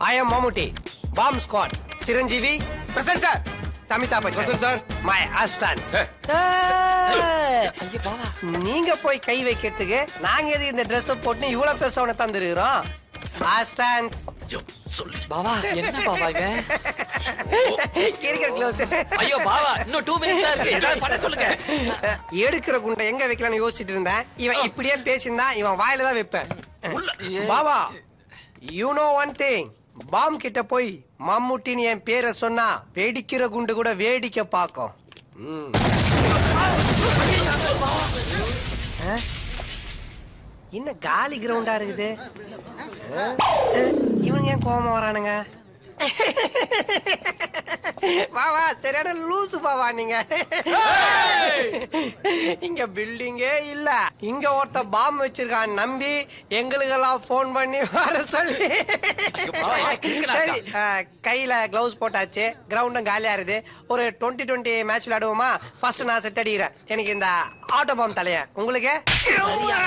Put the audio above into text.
I am Mammootty bomb squad Chiranjeevi present sir Samitha Bachchan Present, sir. My assistant ஐயோ பாவா நீங்க போய் கை வைக்கிறதுக்கு நாங்க எது இந்த Dress போட்டு இவ்வளவு பெருசா உன தந்துருக்கிறோம் அசிஸ்டன்ஸ் பாவா என்ன பாவா இவன் இருக்கிற க்ளோஸ் ஐயோ பாவா இன்னும் டூ மினிட்ஸ் தான் இருக்கு ஏதாவது பண்ண சொல்லுங்க எடுக்கிற குண்டை எங்க வைக்கலாம்னு யோசிச்சுட்டு இருந்தேன் இவன் இப்படியே பேசியிருந்தா இவன் வாயில தான் வைப்பேன் பாபா you know one thing bomb கிட்ட போய் மம்முட்டின்னு என் பேரை சொன்னா வெடிக்கிற குண்டு கூட வேடிக்கை பார்க்கும் ம். ஆ? என்ன காலி கிரவுண்டா இருக்குது ஆ? இவன் ஏன் கோபம் வரானுங்க பாவா சரியான லூசு பாவா நீங்க இங்க பில்டிங்கே இல்ல இங்க ஒருத்த பாம்பு வச்சிருக்கான் நம்பி எங்களுக்கெல்லாம் போன் பண்ணி வர சொல்லி பாவா, எனக்கு இருக்குடா. சரி ஆ, கையில கிளவுஸ் போட்டாச்சு கிரவுண்டும் காலியா இருக்குது ஒரு டுவெண்ட்டி டுவெண்ட்டி மேட்ச் விளையாடுவோமா ஃபர்ஸ்ட் நான் செட் அடிக்கிறேன் எனக்கு இந்த ஆட்டோ பாம் தலைய உங்களுக்கு